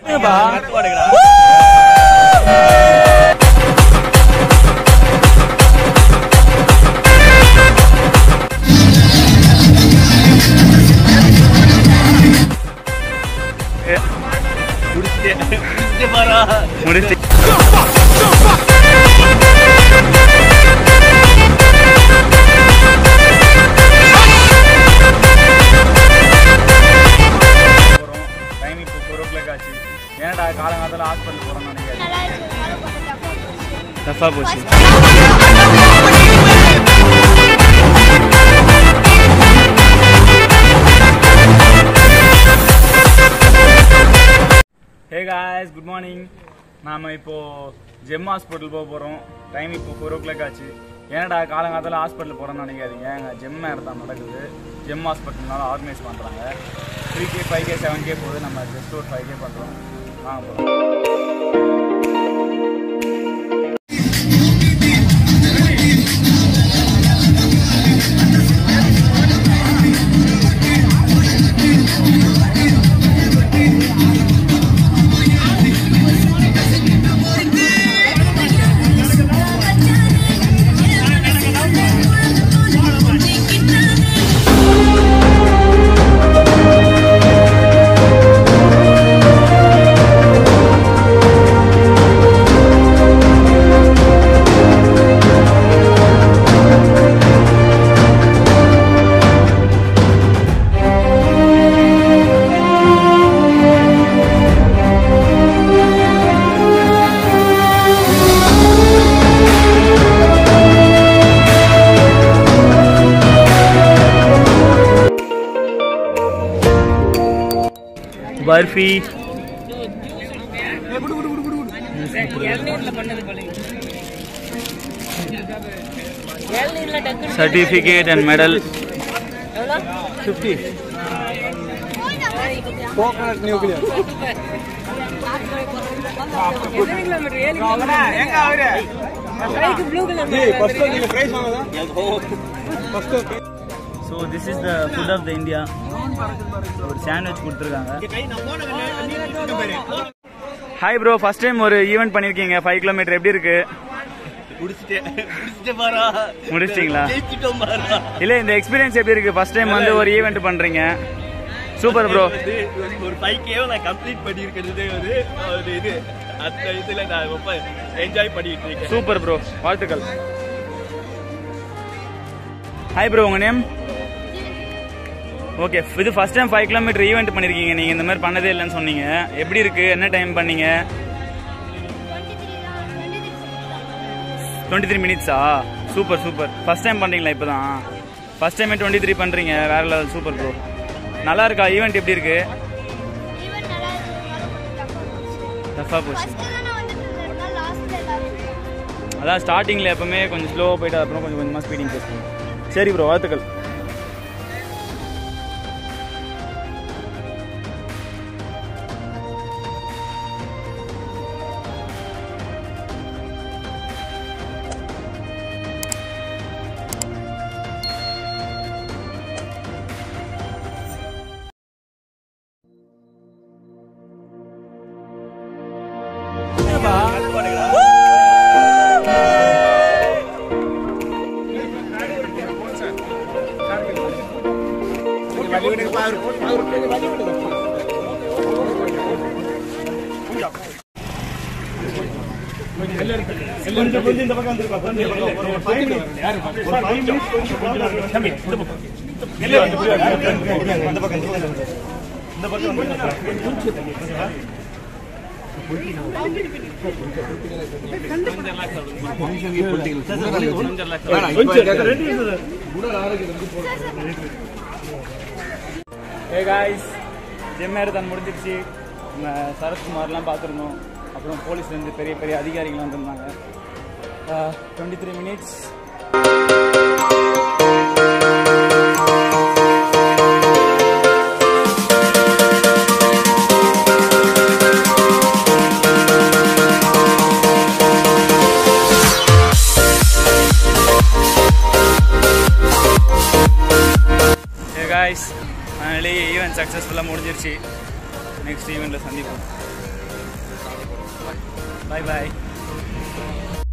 முடிச்சு டைம் இப்போ ஃபோர் ஓ கிளாக் ஆச்சு ஏன்டா காலங்காலத்தில் ஹாஸ்பிட்டல் போகிறோம்னு நினைக்கிறேன் டஃபாக போச்சு ஹே காய்ஸ் குட் மார்னிங் நாம இப்போ ஜெம் ஹாஸ்பிட்டல் போக போகிறோம் டைம் இப்போ ஃபோர் ஓ கிளாக் ஆச்சு ஏன்டா காலங்காலத்தில் ஹாஸ்பிட்டல் போகிறோம்னு நினைக்காதீங்க எங்கள் ஜெம் மேரத்தான் நடக்குது ஜெம் ஹாஸ்பிட்டல்னால ஆர்கனைஸ் பண்ணுறாங்க three K five K seven K போகுது நம்ம ஜஸ்ட் ஒரு ஃபைவ் கே பண்ணுறோம் வாங்க போகிறோம் பர்ஃபி certificate and medal so this is the food of the India ஒரு சாண்ட்விச் கொடுத்துருக்காங்க ஹாய் ப்ரோ ஃபர்ஸ்ட் டைம் ஒரு ஈவெண்ட் பண்ணிருக்கீங்க ஃபைவ் கிலோமீட்டர் எப்படி இருக்கு முடிச்சிட்டீங்களா இல்ல இந்த எக்ஸ்பீரியன்ஸ் எப்படி இருக்கு ஃபர்ஸ்ட் டைம் வந்து ஒரு ஈவெண்ட் பண்றீங்க சூப்பர் ப்ரோ ஒரு ஃபைவ் கேவ் நான் கம்ப்ளீட் பண்ணியிருக்கிறது ஒரு ஒரு இது அந்த இதுல நான் ரொம்ப என்ஜாய் பண்ணிட்டு இருக்கேன் சூப்பர் ப்ரோ வாழ்த்துக்கள் ஹாய் ப்ரோ உங்க நேம் ஓகே இது first time five kilometre event பண்ணிருக்கீங்க நீங்க இந்த மாதிரி பண்ணதே இல்லைன்னு சொன்னீங்க எப்படி இருக்கு என்ன டைம் பண்ணீங்க டுவெண்ட்டி த்ரீ மினிட்ஸா சூப்பர் சூப்பர் ஃபர்ஸ்ட் டைம் பண்றீங்களா இப்போதான் ஃபர்ஸ்ட் டைமே டுவெண்ட்டி த்ரீ பண்றீங்க வேற லெவல் சூப்பர் ப்ரோ நல்லா இருக்கா ஈவெண்ட் எப்படி இருக்கு டஃபா போச்சு அதான் ஸ்டார்டிங்கில் எப்பவுமே கொஞ்சம் ஸ்லோவாக போயிட்டு அப்புறம் கொஞ்சம் கொஞ்சமாக ஸ்பீடிங் பேசுவோம் சரி ப்ரோ வாழ்த்துக்கள் ஏ காய்ஸ் ஜிம் மேரத்தான் முடிஞ்சிருச்சு நம்ம சரத்குமார்லாம் பார்த்துருந்தோம் அப்புறம் போலீஸ்லேருந்து பெரிய பெரிய அதிகாரிகள் வந்திருந்தாங்க twenty three minutes hey guys finally event சக்ஸஸ்ஃபுல்லாக முடிஞ்சிருச்சு நெக்ஸ்ட் ஈவெண்ட்டில் சந்திப்போம் நாளைக்கு வரும் பாய் பாய் பாய்